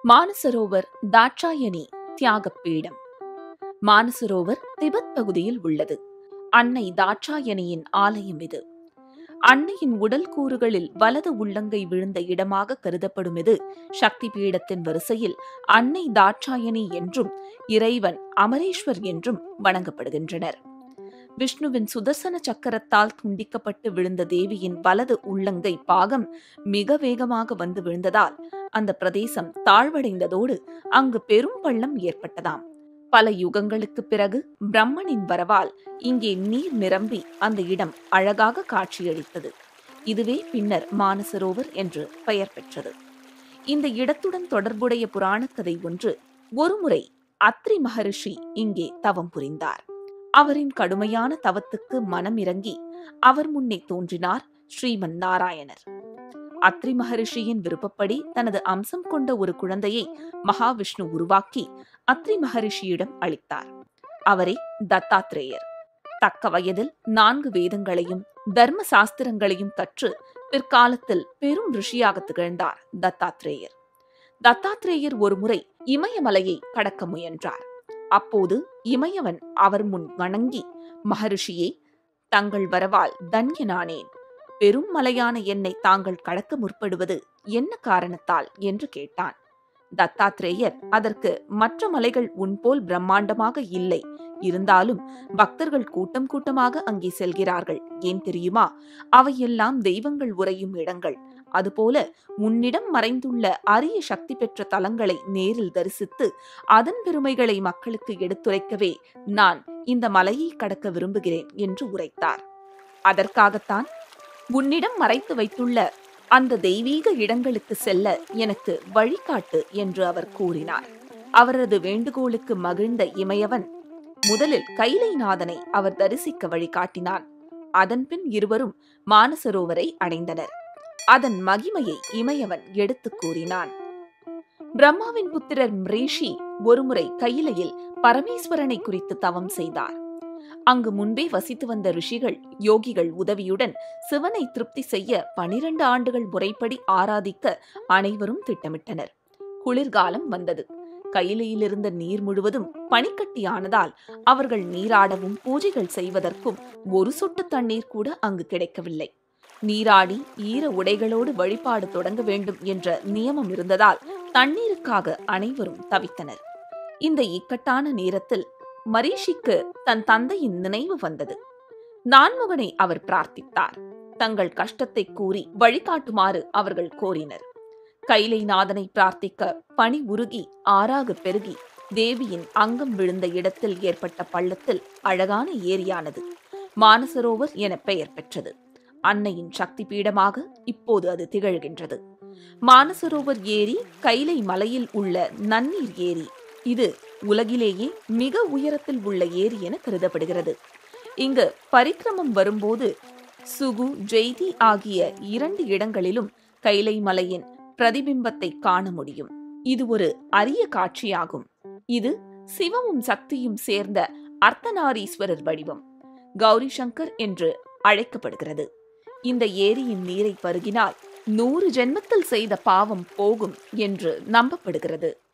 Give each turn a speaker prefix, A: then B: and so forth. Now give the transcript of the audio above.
A: மானசரோவர் தாட்சாயணி தியாகப் பீடம் மானசரோவர் திபெத் பகுதியில் உள்ளது அன்னை தாட்சாயணியின் ஆலயம் இது அன்னையின் உடல் கூறுகளில் வலது உள்ளங்கை விழுந்த இடமாக கருதப்படும் இது சக்தி பீடத்தின் வரிசையில் அன்னை தாட்சாயணி என்றும் இறைவன் அமரேஸ்வர் என்றும் வணங்கப்படுகின்றனர் விஷ்ணுவின் சுதர்சன சக்கரத்தால் துண்டிக்கப்பட்டு விழுந்த தேவியின் வலது உள்ளங்கை பாகம் மிக வேகமாக வந்து விழுந்ததால் அந்த பிரதேசம் தாழ்வடைந்ததோடு அங்கு பெரும் பள்ளம் ஏற்பட்டதாம் பல யுகங்களுக்கு பிறகு பிரம்மனின் வரவால் இங்கே நீர் நிரம்பி அந்த இடம் அழகாக காட்சியளித்தது இதுவே பின்னர் மானசரோவர் என்று பெயர் பெற்றது இந்த இடத்துடன் தொடர்புடைய புராணக்கதை ஒன்று ஒருமுறை அத்ரி மகரிஷி இங்கே தவம் புரிந்தார் அவரின் கடுமையான தவத்துக்கு மனம் இறங்கி அவர் முன்னே தோன்றினார் ஸ்ரீமன் நாராயணர் அத்ரி மகரிஷியின் விருப்பப்படி தனது அம்சம் கொண்ட ஒரு குழந்தையை மகாவிஷ்ணு உருவாக்கி அத்ரி மகரிஷியிடம் அளித்தார் அவரே தத்தாத்ரேயர் தக்க வயதில் நான்கு வேதங்களையும் தர்ம சாஸ்திரங்களையும் கற்று பிற்காலத்தில் பெரும் ரிஷியாக திகழ்ந்தார் தத்தாத்ரேயர் தத்தாத்ரேயர் ஒருமுறை இமயமலையை கடக்க முயன்றார் அப்போது இமயவன் அவர் முன் வணங்கி மகரிஷியே தங்கள் வரவால் தன்யனானேன் பெரும் மலையான என்னை தாங்கள் கடக்க முற்படுவது என்ன காரணத்தால் என்று கேட்டான் தத்தாத்ரேயர் அதற்கு மற்ற மலைகள் உன்போல் பிரம்மாண்டமாக இல்லை இருந்தாலும் பக்தர்கள் கூட்டம் கூட்டமாக அங்கே செல்கிறார்கள் ஏன் தெரியுமா அவையெல்லாம் தெய்வங்கள் உறையும் இடங்கள் அதுபோல உன்னிடம் மறைந்துள்ள அரிய சக்தி பெற்ற தலங்களை நேரில் தரிசித்து அதன் பெருமைகளை மக்களுக்கு எடுத்துரைக்கவே நான் இந்த மலையை கடக்க விரும்புகிறேன் என்று உரைத்தார் அதற்காகத்தான் உன்னிடம் மறைத்து வைத்துள்ள அந்த தெய்வீக இடங்களுக்கு செல்ல எனக்கு வழிகாட்டு என்று அவர் கூறினார் அவரது வேண்டுகோளுக்கு மகிழ்ந்த இமயவன் முதலில் கைலைநாதனை அவர் தரிசிக்க வழிகாட்டினான் அதன்பின் இருவரும் மானசரோவரை அடைந்தனர் அதன் மகிமையை இமயவன் எடுத்துக் கூறினான் பிரம்மாவின் புத்திரர் ரிஷி ஒருமுறை கையிலையில் பரமேஸ்வரனை குறித்து தவம் செய்தார் அங்கு முன்பே வசித்து வந்த ரிஷிகள் யோகிகள் உதவியுடன் சிவனை திருப்தி செய்ய பனிரெண்டு ஆண்டுகள் முறைப்படி ஆராதிக்க அனைவரும் திட்டமிட்டனர் குளிர்காலம் வந்தது கையிலையிலிருந்த நீர் முழுவதும் பனிக்கட்டியானதால் அவர்கள் நீராடவும் பூஜைகள் செய்வதற்கும் ஒரு சொட்டு தண்ணீர் கூட அங்கு கிடைக்கவில்லை நீராடி ஈர உடைகளோடு வழிபாடு தொடங்க வேண்டும் என்ற நியமம் இருந்ததால் தண்ணீருக்காக அனைவரும் தவித்தனர் இந்த இக்கட்டான நேரத்தில் மரீஷிக்கு தன் தந்தையின் நினைவு வந்தது நான்முகனை அவர் பிரார்த்தித்தார் தங்கள் கஷ்டத்தை கூறி வழிகாட்டுமாறு அவர்கள் கோரினர் கைலைநாதனை பிரார்த்திக்க பனி உருகி ஆறாக பெருகி தேவியின் அங்கம் விழுந்த இடத்தில் ஏற்பட்ட பள்ளத்தில் அழகான ஏரியானது மானசரோவர் என பெயர் பெற்றது அன்னையின் சக்தி பீடமாக இப்போது அது திகழ்கின்றது மானசரோவர் ஏரி கைலை மலையில் உள்ள நன்னீர் ஏரி இது உலகிலேயே மிக உயரத்தில் உள்ள ஏரி என கருதப்படுகிறது இங்கு பரிக்கிரமம் வரும்போது சுகு ஜெய்தி ஆகிய இரண்டு இடங்களிலும் கைலை மலையின் பிரதிபிம்பத்தை காண முடியும் இது ஒரு அரிய காட்சியாகும் இது சிவமும் சக்தியும் சேர்ந்த அர்த்தநாரீஸ்வரர் வடிவம் கௌரி சங்கர் என்று அழைக்கப்படுகிறது இந்த ஏரியின் நீரை பருகினால் நூறு ஜென்மத்தில் செய்த பாவம் போகும் என்று நம்பப்படுகிறது